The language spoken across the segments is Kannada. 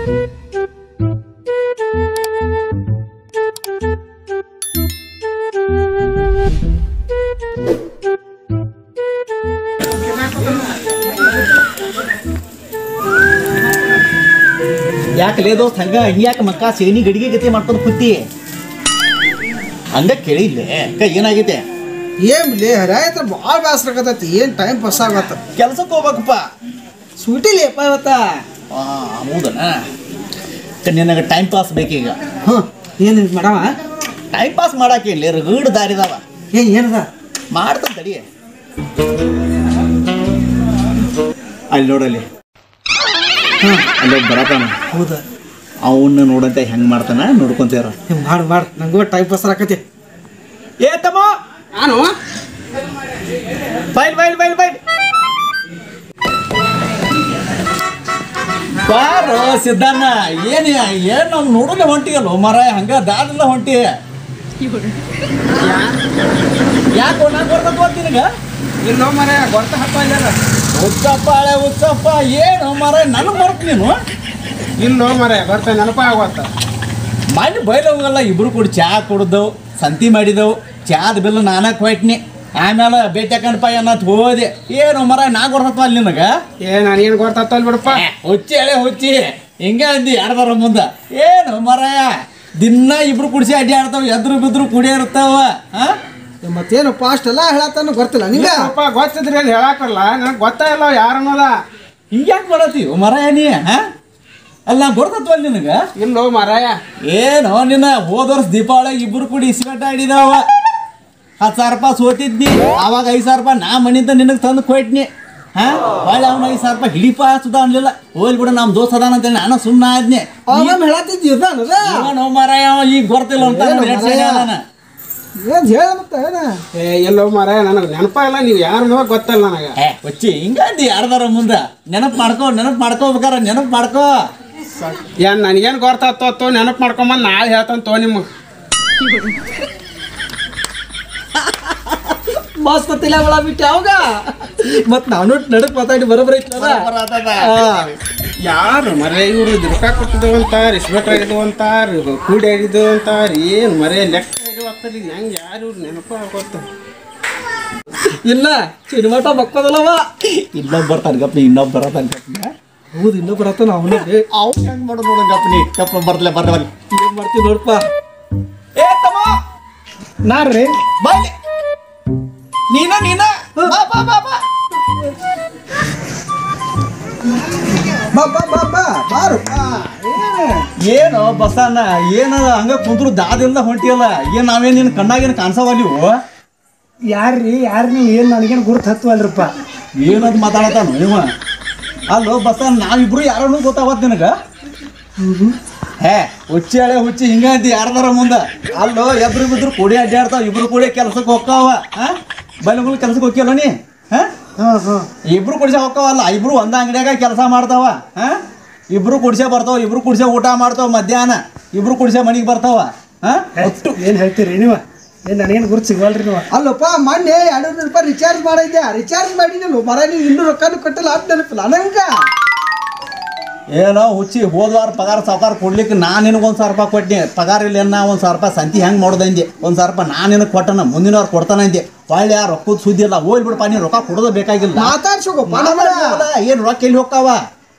ಯಾಕೆ ದೋಸ್ತ್ ಹಂಗ ಹಿಂಗ್ಯಾಕೆ ಮಕ್ಕ ಸೇನಿ ಗಡಿಗೆ ಗತಿ ಮಾಡ್ಕೊಂಡು ಕೂತಿ ಹಂಗ ಕೇಳಿಲ್ಲ ಅಕ್ಕ ಏನಾಗೈತೆ ಏನ್ ಲೇ ಹರಿಯಾತ್ರ ಭಾಳ ಬೇಸರ ಆಗತೈತಿ ಏನ್ ಟೈಮ್ ಪಾಸ್ ಆಗತ್ತ ಕೆಲ್ಸಕ್ಕೆ ಹೋಗ್ಬೇಕಪ್ಪ ಸೂಟಿ ಲೇಪ ಇವತ್ತ ಆ, ಹೌದನ ಅಕ್ಕ, ನಿನಗೆ ಟೈಮ್ ಪಾಸ್ ಬೇಕೀಗ ಹ್ಞೂ ಏನು ಮೇಡಮ ಟೈಮ್ ಪಾಸ್ ಮಾಡಕ್ಕೆ ಇಲ್ಲಿ ರಗಡ್ ದಾರಿದಾವ ಏನ್ ಏನದ ಮಾಡ್ತಾನೆ ತಡಿ ಅಲ್ಲಿ ನೋಡಲ್ಲಿ ಹಾಂ ಅಲ್ಲಿ ಬರತಾನ ಹೌದಾ ಅವನ್ನ ನೋಡಂತ ಹೆಂಗ್ ಮಾಡ್ತಾನ ನೋಡ್ಕೊಂತೀರ ಹಿಂಗೆ ಮಾಡಿ ಮಾಡಿ ನಂಗೂ ಟೈಮ್ ಪಾಸ್ ಆಕತಿ ಏ ತಮ್ಮ ನಾನು ಬೈಲ್ ಬೈಲ್ ಬೈಲ್ ಬೈಲ್ ಬಾರೋ ಸಿದ್ದಣ್ಣ ಏನ್ ಏನ್ ನಾವು ನೋಡಲ್ಲ ಹೊಂಟಿಯಲ್ಲ ಮರ ಹಂಗ ದಾರಿಲ್ಲ ಹೊಂಟಿ ಯಾಕೋ ನಾ ಬರ್ತಪ್ಪ ನಿನಗ ಇಲ್ಲೋ ಮರ ಗೊತ್ತ ಹತ್ತ ಉಚ್ಚಪ್ಪ ಹಳೆ ಉಚ್ಚಪ್ಪ ಏನು ಮರ ನನಗೆ ಬರ್ತ ನೀನು ಇಲ್ಲೋ ಮರ ಗೊತ್ತ ನೆನಪ ಆಗತ್ತ ಮಾಡಿ ಬೈಲ್ ಹೋಗಲ್ಲ ಇಬ್ರು ಕೂಡ ಚಹಾ ಕುಡ್ದವು ಸಂತಿ ಮಾಡಿದೆವು ಚಹಾದ ಬಿಲ್ ನಾನೇ ಕೊಯ್ಟ್ನಿ ಆಮೇಲೆ ಭೇಟಿ ಹಾಕೊಂಡಪ್ಪ ಅನ್ನತ್ ಹೋದೆ ಏನು ಮರ ನಾ ಬರ್ತಪ್ಪ ಅಲ್ಲಿ ನಿನಗ ಏ ನಾನೇನು ಗೊತ್ತಾತಲ್ ಬಿಡಪ್ಪ ಹುಚ್ಚಿ ಹಳೆ ಹುಚ್ಚಿ ಹಿಂಗ ಅಂದಿ ಯಾರ್ದಾರ ಮುಂದ ಏನು ಮರಾಯ ದಿನ ಇಬ್ರು ಕುಡಿಸಿ ಅಡ್ಡಿ ಆಡ್ತಾವ ಎದ್ರು ಬಿದ್ರು ಕುಡಿ ಇರ್ತಾವ ಹಾ ಮತ್ತೇನಪ್ಪ ಅಷ್ಟೆಲ್ಲ ಹೇಳತ್ತಾನು ಗೊತ್ತಿಲ್ಲ ನಿಂಗ ಅಪ್ಪ ಗೊತ್ತಿದ್ರಿ ಅಲ್ಲಿ ಹೇಳಾಕಲ್ಲ ನನಗೆ ಗೊತ್ತಾ ಇಲ್ಲ ಯಾರು ಅನ್ನೋದ ಹಿಂಗ್ಯಾಕೆ ಮಾಡತ್ತೀವಿ ಮರಾಯ ನೀ ಹಾ ಅಲ್ಲ ಬರ್ತತ್ವ ನಿನಗ ಇಲ್ಲೋ ಮಾರಾಯ ಏನೋ ನಿನ್ನ ಹೋದ ವರ್ಷ ದೀಪಾವಳಿ ಇಬ್ರು ಕೂಡಿ ಇಸ್ಕಟ್ಟ ಆಡಿದಾವ ಹತ್ತು ಸಾವಿರ ರೂಪಾಯಿ ಸೋತಿದ್ನಿ ಅವಾಗ ಐದು ಸಾವಿರ ರೂಪಾಯಿ ನಾ ಮನಿಂದ ನಿನಗೆ ತಂದು ಕೊಟ್ನಿ ಹಾ ಹೊಳ್ಳಿ ಅವ್ನ ಐದು ಸಾವಿರ ರೂಪಾಯಿ ಹಿಡಿಪ ಸುದ ಅನ್ಲಿಲ್ಲ ಹೋಗ್ಲಿ ಬಿಡು ನಮ್ಮ ದೋಸ್ತ ಅದಾನ ಅಂತೇಳಿ ನಾನು ಸುಮ್ಮನೆ ಆದ್ನೆ ಅವಾಗ ಹೇಳತ್ತಿದ್ದಿ ಇದಾನದ ಇವನು ಮಾರಾಯ ಅವ ಈಗ ಗೊತ್ತಿಲ್ಲ ಅಂತ ಏನು ರೇಟ್ ಮಾರಾಯ? ಅದಾನ. ಏನ್ ಹೇಳ ಮತ್ತೆ ಏನ ಏ ಎಲ್ಲೋ ಮಾರಾಯ ನನಗೆ ನೆನಪ ಇಲ್ಲ ನೀವು ಯಾರು ಅನ್ನೋದು ಗೊತ್ತಿಲ್ಲ ನನಗೆ ಏ ಹೊಚ್ಚಿ ಹಿಂಗಂದಿ ಯಾರ್ದಾರ ಮುಂದ ನೆನಪು ಮಾಡ್ಕೋ ನೆನಪು ಮಾಡ್ಕೋಬೇಕಾರ ನೆನಪು ಮಾಡ್ಕೋ ಏನ್ ನನಗೇನು ಗೊತ್ತಾಗ್ತೋ ನೆನಪು ಮಾಡ್ಕೊಂಬಂದು ನಾಳೆ ಹೇಳ್ತಾನೆ ತೋ ನಿಮ್ಮ ಮಸ್ತ್ ತಿಲ ಒಳ ಬಿಟ್ಟು ಯಾವಾಗ ಮತ್ ನಾನು ನಡಕ್ ಮಾತಾಡಿ ಬರೋಬ್ರ ಯಾರು ಮರೆ ಇವರು ದುಡ್ಕ ಕೊಟ್ಟಿದ್ದು ಅಂತಾರ ಇಸ್ಬೇಟ್ ಆಗಿದ್ದು ಅಂತಾರ ಕೂಡಿ ಆಗಿದ್ದು ಅಂತಾರ ಏನು ಮರೆ ಲೆಕ್ಕ ಹಿಡಿವತ್ತಲ್ಲಿ ಹೆಂಗೆ ಯಾರು ಇವ್ರು ನೆನಪು ಆಗೋತ್ತು ಇಲ್ಲ ಸಿನಿಮಾಟ ಮಕ್ಕದಲ್ಲವ ಇನ್ನೊಬ್ಬ ಬರ್ತಾನೆ ಗಪ್ನಿ ಇನ್ನೊಬ್ಬ ಬರ್ತಾನೆ ಗಪ್ನಿ ಹೌದು ಇನ್ನೂ ಬರತ್ತಾನ ಅವನು ಅವ್ನು ಹೆಂಗ್ ಮಾಡೋದು ನೋಡು ಗಪ್ನಿ ಗಪ್ಪ ಬರ್ಲೆ ಬರ್ಲೆ ಬರ್ಲೆ ಏನ್ ಮಾಡ್ತೀವಿ ನೋಡಪ್ಪ ಏ ತಮ್ಮ ನಾರ್ರಿ ಬಾಯ್ಲಿ ನೀನ ನೀನ ಬಾ ಬಾ ಬಾ ಬಾ ಬಾ ಬಾ ಬಾ ಬಾ ಬಾರಪ್ಪ ಏನ್ ಏನು ಬಸಣ್ಣ ಏನ ಹಂಗ ಕುಂದ್ರು ದಾದಿಂದ ಹೊಂಟಿಯಲ್ಲ ಏನ್ ನಾವೇನ್ ನಿನ್ ಕಣ್ಣಾಗೇನು ಕಾಣಿಸವಲ್ಲಿವು ಯಾರ್ರಿ ಯಾರು ನೀವು ಏನು ನನಗೇನು ಗುರುತು ಹತ್ತುವಲ್ರಪ್ಪ ಏನದು ಮಾತಾಡತಾನು ಇವ ಅಲ್ಲೋ ಬಸಣ್ಣ ನಾವಿಬ್ರು ಯಾರನ್ನೂ ಗೊತ್ತಾವತ್ ನಿನಗ ಹೇ ಹುಚ್ಚಿ ಹಳೆ ಹುಚ್ಚಿ ಹಿಂಗ ಅಂತಿ ಯಾರದಾರ ಮುಂದ ಅಲ್ಲೋ ಎಬ್ರು ಬಿದ್ರು ಕೂಡಿ ಅಡ್ಡಾಡ್ತಾವ ಇಬ್ರು ಕೂಡಿ ಕೆಲ್ಸಕ್ಕೆ ಹೋಗ್ತಾವ ಹಾ ಬೈಲಗಳು ಕೆಲ್ಸಕ್ಕೆ ಹೋಗ್ಯಲ್ಲ ನೀ ಹಾ ಹಾಂ ಹಾಂ ಇಬ್ರು ಕುಡಿಸೆ ಹೋಗ್ತಾವಲ್ಲ ಇಬ್ರು ಒಂದ ಅಂಗಡಿಯಾಗ ಕೆಲಸ ಮಾಡ್ತಾವ ಹಾ ಇಬ್ರು ಕುಡಿಸೆ ಬರ್ತಾವ ಇಬ್ರು ಕುಡಿಸೆ ಊಟ ಮಾಡ್ತಾವ ಮಧ್ಯಾಹ್ನ ಇಬ್ರು ಕುಡಿಸೆ ಮನಿಗೆ ಬರ್ತಾವ ಹಾ ಒಟ್ಟು ಏನು ಹೇಳ್ತೀರಿ ನೀವು ಏನು ನನಗೇನು ಗುರುತು ಸಿಗವಲ್ರಿ ನೀವು ಅಲ್ಲಪ್ಪ ಮೊನ್ನೆ ಎರಡು ನೂರು ರೂಪಾಯಿ ರಿಚಾರ್ಜ್ ಮಾಡಿದ್ದೆ ರಿಚಾರ್ಜ್ ಮಾಡಿದ್ನಲ್ಲ ಮರ ನೀವು ಇನ್ನೂ ರೊಕ್ಕನೂ ಕಟ್ಟಿಲ್ಲ ಅಂತ ನೆನಪಿಲ್ಲ ನಂಗೆ ಏನೋ ಹುಚ್ಚಿ ಹೋದ್ವಾರ ಪಗಾರ ಸಾವುಕಾರ ಕೊಡ್ಲಿಕ್ಕೆ ನಾನು ನಿನಗೆ ಒಂದು ಸಾವಿರ ರೂಪಾಯಿ ಕೊಟ್ಟಿನಿ ಪಗಾರ ಇಲ್ಲ ಏನ ಒಂದು ಸಾವಿರ ರೂಪಾಯಿ ಸಂತಿ ಹೆಂಗೆ ಮಾಡೋದಂದೆ ಒಂದು ಸಾವಿರ ರೂಪಾಯಿ ನಾನು ನಿನಗೆ ಕೊಟ್ಟನ ಮುಂದಿನವ್ರು ಕೊಡ್ತಾನೆ ಅಂದೆ ಹೊಳ್ಳಿ ಆ ರೊಕ್ಕದ ಸುದ್ದಿ ಇಲ್ಲ ಹೋಗ್ಲಿ ಬಿಡಪ್ಪ ನೀನು ರೊಕ್ಕ ಕೊಡೋದು ಬೇಕಾಗಿಲ್ಲ ಮಾತಾಡ್ಸೋಗಪ್ಪ ಏನು ರೊಕ್ಕ ಎಲ್ಲಿ ಹೋಗ್ತಾವ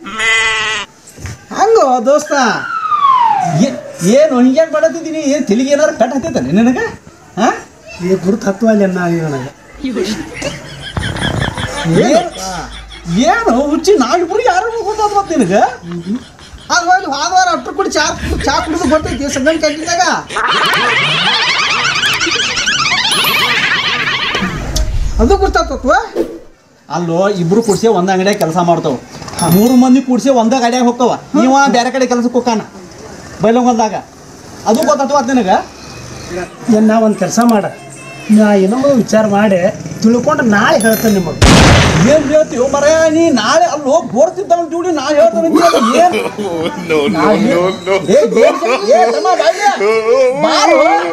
ಹಂಗೋ ದೋಸ್ತ ಏ- ಏನು ಹಿಂಗೇನು ಮಾಡತ್ತಿದ್ದೀನಿ ಏನು ತೆಲಿಗೆ ಏನಾರು ಕಟ್ ಹತ್ತೈತೆ ನಿನಗೆ ಹಾಂ ಈ ಗುರುತು ಹತ್ತುವಲ್ಲ ನಾನು ನನಗೆ ಏನು ಏನು ಹುಚ್ಚಿ ನಾವಿಬ್ರು ಯಾರು ಗೊತ್ತಾದ ಮತ್ತೆ ನಿನಗೆ ಅದು ಹೋಗಿ ಹೋದ್ವಾರ ಅಟ್ರು ಕೂಡ ಚಾ ಚಾ ಕುಡಿದು ಬರ್ತೈತಿ ಸಂಗನ್ ಕ್ಯಾಂಟೀನ್ದಾಗ ಅದು ಗೊತ್ತಾಗ್ತತ್ವ ಅಲ್ಲೋ ಇಬ್ರು ಕುಡ್ಸಿ ಒಂದ್ ಅಂಗಡಿಯಾಗ ಕೆಲಸ ಮಾಡ್ತಾವ ಮೂರು ಮಂದಿ ಕುಡ್ಸಿ ಒಂದ ಗಾಡಿಯಾಗ ಹೋಗ್ತಾವ ನೀವ ಬೇರೆ ಕಡೆ ಕೆಲಸಕ್ಕೆ ಹೋಗಾನ ಬೈಲೊಂಗಲ್ದಾಗ ಅದು ಗೊತ್ತಾಗ್ತವ ನಿನಗ ಏನು ನಾ ಒಂದು ಕೆಲಸ ಮಾಡ ನಾ ಏನೋ ಒಂದು ವಿಚಾರ ಮಾಡಿ ತಿಳ್ಕೊಂಡು ನಾಳೆ ಹೇಳ್ತೇನೆ ನಿಮಗೆ ಏನ್ ಹೇಳ್ತೀವಿ ಮರ ನೀ ನಾಳೆ ಅಲ್ಲಿ ಹೋಗಿ ಬೋರ್ತಿದ್ದವನ್ ಜೋಡಿ ನಾ ಹೇಳ್ತಾನೆ ಅಂತೀಯಲ್ಲ, ಏನ್ ಏ, ಏನ್ ಜ- ಏ, ತಮ್ಮ, ಬಾಯ್ಲೆ. ಬಾರೋ.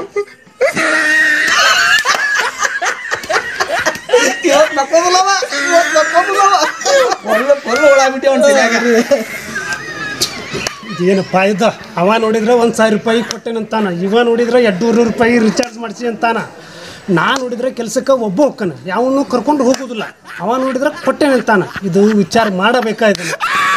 ಇವತ್ತ್ ನಕ್ಕೋದಿಲ್ಲವ, ಇವತ್ತ್ ನಕ್ಕೋದಿಲ್ಲವ. ಒಳ್ಳೆ ಪೊಳ್ಳು ಒಳಗ್ಬಿಟ್ಟಿ ಅವ್ನ್ ತಲ್ಯಾಗ. ಏನಪ್ಪ ಇದ್ದ ಅವ ನೋಡಿದ್ರೆ ಒಂದು ಸಾವಿರ ರೂಪಾಯಿ ಕೊಟ್ಟೆನಂತಾನ ಇವ ನೋಡಿದ್ರೆ ಎರಡ್ನೂರು ರೂಪಾಯಿ ರಿಚಾರ್ಜ್ ಮಾಡಿಸಿ ಅಂತಾನ ನಾ ನೋಡಿದ್ರೆ ಕೆಲಸಕ್ಕೆ ಒಬ್ಬ ಹೋಗ್ತಾನ ಯಾವನ್ನೂ ಕರ್ಕೊಂಡು ಹೋಗೋದಿಲ್ಲ ಅವ ನೋಡಿದ್ರೆ ಕೊಟ್ಟೆನಂತಾನ ಇದು ವಿಚಾರ ಮಾಡಬೇಕಾಯ್ತು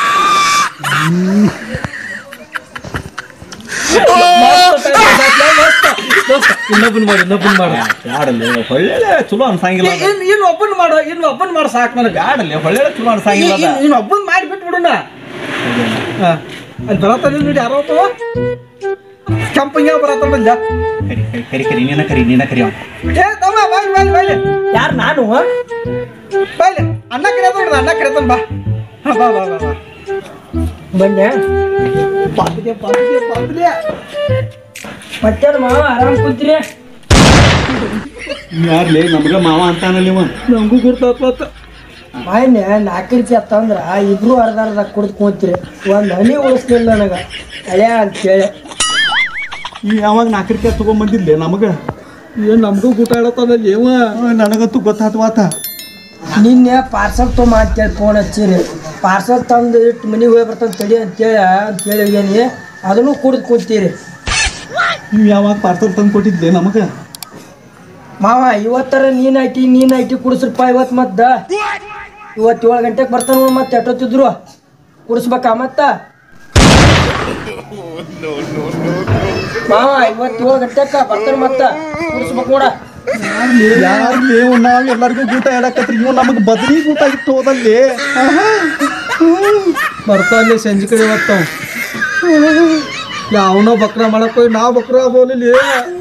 ಇನ್ನೊಬ್ಬನ ಮಾಡಿ ಇನ್ನೊಬ್ಬನ ಮಾಡು ಬ್ಯಾಡಲ್ಲಿ ಒಳ್ಳೆ ಚಲೋ ಅನ್ಸಂಗಿಲ್ಲ ಅದು. ಇನ್ ಇನ್ ಒಬ್ಬನ ಮಾಡು ಇನ್ ಒಬ್ಬನ ಮಾಡು ಸಾಕು ನನಗೆ ಬ್ಯಾಡಲ್ಲಿ ಒಳ್ಳೆ ಚಲೋ ಅನ್ಸಂಗಿಲ್ಲ ಅದು. ಇನ್ ಒಬ್ಬನ ಮಾಡಿ ಬಿಟ್ಟು ಬಿಡೋಣ ಹಾ. ಅಲ್ಲಿ ಬರತ್ತಾನ ನೋಡಿ ಯಾರೋ ಆತವ ಕೆಂಪಂಗ ಬರತ್ತಾನ ಬಂದ ಕರಿ ಕರಿ ಕರಿ ಕರಿ ನೀನ ಕರಿ ನೀನ ಕರಿ ಅವ ಏ ತಮ್ಮ ಬಾಯ್ ಬಾಯ್ ಬಾಯ್ ಯಾರು ನಾನು ಬಾಯ್ಲೆ ಅಣ್ಣ ಕರೆಯತ್ತ ನೋಡ್ದ ಅಣ್ಣ ಕರೆಯತಾನ ಬಾ ಹಾ, ಬಾ ಬಾ ಬಾ ಬಾ ಬಂದೆ ಪಾಪಿದೆ ಪಾಪಿದೆ ಪಾಪಿದೆ ಮತ್ತೆ ಮಾವ ಆರಾಮ್ ಕುಂತ್ರಿ ಯಾರ್ಲಿ ನಮ್ಗ ಮಾವ ಅಂತಾನಲ್ಲ ಇವ ನಂಗೂ ಗುರ್ತಾತ್ವತ್ತ ಬಾಯ್ನೆ ನಾಲ್ಕರಿಕೆ ಅತ್ತಂದ್ರ ಇಬ್ರು ಅರ್ಧ ಅರ್ಧ ಕುಡ್ದು ಕುಂತ್ರಿ ಒಂದ್ ಹನಿ ಉಳಿಸ್ಲಿಲ್ಲ ನನಗ ಅಳ್ಯಾ ಅಂತೇಳಿ ಈ ಯಾವಾಗ ನಾಲ್ಕರಿಕೆ ತಗೊಂಡ್ ಬಂದಿದ್ಲೆ ನಮಗ ಏನ್ ನಮಗೂ ಊಟ ಆಡತ್ತಾನಲ್ಲಿ ಏವ ನನಗಂತೂ ಗೊತ್ತಾತ್ವಾತ ನಿನ್ನೆ ಪಾರ್ಸಲ್ ತೊಗೊಂಬ ಅಂತೇಳಿ ಫೋನ್ ಹಚ್ಚಿರಿ ಪಾರ್ಸಲ್ ತಂದು ಇಟ್ಟು ಮನೆಗೆ ಹೋಗಿ ಬರ್ತಾನೆ ತಡಿ ಅಂತೇಳಿ ಅಂತೇಳಿ ಹೋಗ್ಯಾನಿ ಅದನ್ನು ಕುಡ್ದು ಕುಂತೀರಿ ನೀವು ಯಾವಾಗ ಪಾರ್ಸಲ್ ತಂದು ಕೊಟ್ಟಿದ್ಲೆ ನಮಗ ಮಾವ ಇವತ್ತರ ನೀನ್ ಐಟಿ ನೀನ್ ಐಟಿ ಕುಡಿಸ್ರಪ್ಪ ಇವತ್ತು ಮತ್ತ ಇವತ್ತು ಏಳು ಗಂಟೆಗೆ ಬರ್ತಾನ ಮತ್ತೆ ಎಷ್ಟೊತ್ತಿದ್ರು ಕುಡಿಸ್ಬೇಕಾ ಮತ್ತ ಮಾವ ಇವತ್ತು ಏಳು ಗಂಟೆಕ ಬರ್ತಾನ ಮತ್ತ ಕುಡಿಸ್ಬೇಕು ನೋಡ ಯಾರ್ಲಿ ನಾವ್ ಎಲ್ಲರಿಗೂ ಊಟ ಹೇಳಕತ್ರಿ ಇವ್ ನಮಗ್ ಬದ್ರಿ ಊಟ ಇಟ್ಟು ಹೋದಲ್ಲಿ ಬರ್ತಾನೆ ಸಂಜೆ ಕಡೆ ಇವತ್ತು ಯಾವನೋ ಬಕ್ರ ಮಾಡಕ್ ಹೋಗಿ ನಾವು ಬಕ್ರ ಬೋಲಿ